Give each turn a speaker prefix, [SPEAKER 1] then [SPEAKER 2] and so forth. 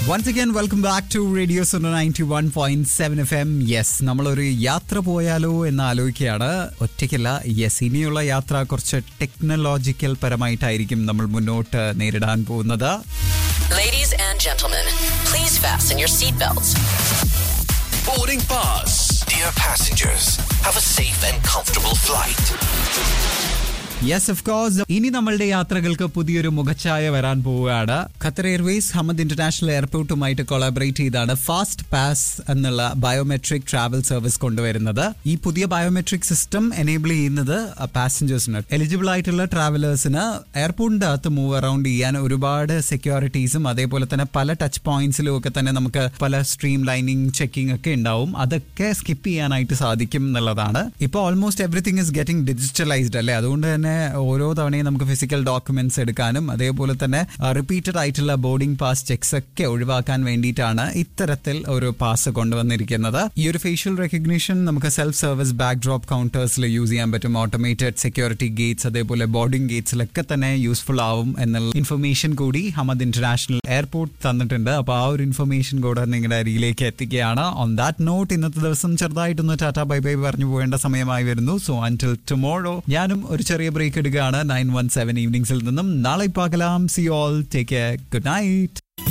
[SPEAKER 1] Once again welcome back to radio സുന ninety one point seven F M yes നമ്മളൊരു യാത്ര പോയാലോ എന്ന് ആലോചിക്കുകയാണ് ഒറ്റയ്ക്കല്ല യെസ് ഇനിയുള്ള യാത്ര കുറച്ച് ടെക്നോളജിക്കൽ പരമായിട്ടായിരിക്കും നമ്മൾ മുന്നോട്ട് നേരിടാൻ പോകുന്നത്
[SPEAKER 2] Ladies and gentlemen, please fasten your seatbelts.
[SPEAKER 3] Boarding pass. Dear passengers, have a safe and comfortable flight.
[SPEAKER 1] Yes of course ഇനി നമ്മളുടെ യാത്രകൾക്ക് പുതിയൊരു മുഖച്ഛായ വരാൻ പോവുകയാണ് ഖത്തർ എയർവേസ് ഹമദ് ഇന്റർനാഷണൽ എയർപോർട്ടുമായിട്ട് കൊളാബറേറ്റ് ചെയ്താണ് ഫാസ്റ്റ് പാസ് എന്നുള്ള ബയോമെട്രിക് ട്രാവൽ സർവീസ് കൊണ്ടുവരുന്നത് ഈ പുതിയ ബയോമെട്രിക് സിസ്റ്റം എനേബിൾ ചെയ്യുന്നത് പാസഞ്ചേഴ്സിന് എലിജിബിൾ ആയിട്ടുള്ള ട്രാവലേഴ്സിന് എയർപോർട്ടിന്റെ അകത്ത് മൂവ് അറൌണ്ട് ചെയ്യാൻ ഒരുപാട് സെക്യൂരിറ്റീസും അതേപോലെ തന്നെ പല ടച്ച് പോയിന്റ്സിലും ഒക്കെ തന്നെ നമുക്ക് പല സ്ട്രീം ലൈനിങ് ചെക്കിംഗ് ഒക്കെ ഉണ്ടാവും അതൊക്കെ സ്കിപ്പ് ചെയ്യാനായിട്ട് സാധിക്കും എന്നുള്ളതാണ് ഇപ്പോൾ almost everything is getting digitalised അല്ലേ അതുകൊണ്ട് തന്നെ ഓരോ തവണയും നമുക്ക് ഫിസിക്കൽ ഡോക്യുമെന്റ്സ് എടുക്കാനും അതേപോലെ തന്നെ റിപ്പീറ്റഡ് ആയിട്ടുള്ള ബോർഡിംഗ് പാസ് ചെക്സ് ഒക്കെ ഒഴിവാക്കാൻ വേണ്ടിയിട്ടാണ് ഇത്തരത്തിൽ ഒരു പാസ് കൊണ്ടുവന്നിരിക്കുന്നത് ഈ ഒരു ഫേഷ്യൽ റെക്കഗ്നീഷൻ നമുക്ക് സെൽഫ് സർവീസ് ബാക്ക് ഡ്രോപ്പ് കൗണ്ടേഴ്സിൽ യൂസ് ചെയ്യാൻ പറ്റും ഓട്ടോമേറ്റഡ് സെക്യൂരിറ്റി ഗേറ്റ്സ് അതേപോലെ ബോർഡിംഗ് ഗേറ്റ്സിലൊക്കെ തന്നെ യൂസ്ഫുൾ ആവും എന്നുള്ള ഇൻഫർമേഷൻ കൂടി ഹമദ് ഇന്റർനാഷണൽ എയർപോർട്ട് തന്നിട്ടുണ്ട് അപ്പോൾ ആ ഒരു ഇൻഫർമേഷൻ കൂടെ നിങ്ങളുടെ അരികിലേക്ക് എത്തിക്കുകയാണ് ഓൺ ദാറ്റ് നോട്ട് ഇന്നത്തെ ദിവസം ചെറുതായിട്ടൊന്ന് ടാറ്റ ബൈ ബൈ പറഞ്ഞു പോകേണ്ട സമയമായി വരുന്നു സോ അൻറ്റിൽ ടുമോറോ ഞാനും ഒരു ചെറിയ ബ്രേക്ക് എടുക്കുകയാണ് നയൻ വൺ സെവൻ ഈവനിങ്സിൽ നിന്നും നാളെ പാകലാം see all take care good night